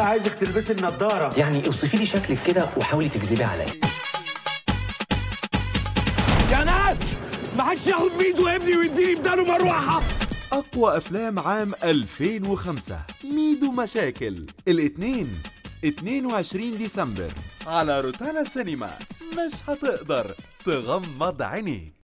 عايزك تلبسي النضاره يعني اوصفي لي شكلك كده وحاولي تكذبي عليا يا ناس ما حدش ياخد بايده ابني ويديني بداله مروحه أقوى أفلام عام 2005 ميدو مشاكل الاثنين 22 ديسمبر على روتانا سينما مش هتقدر تغمض عينيك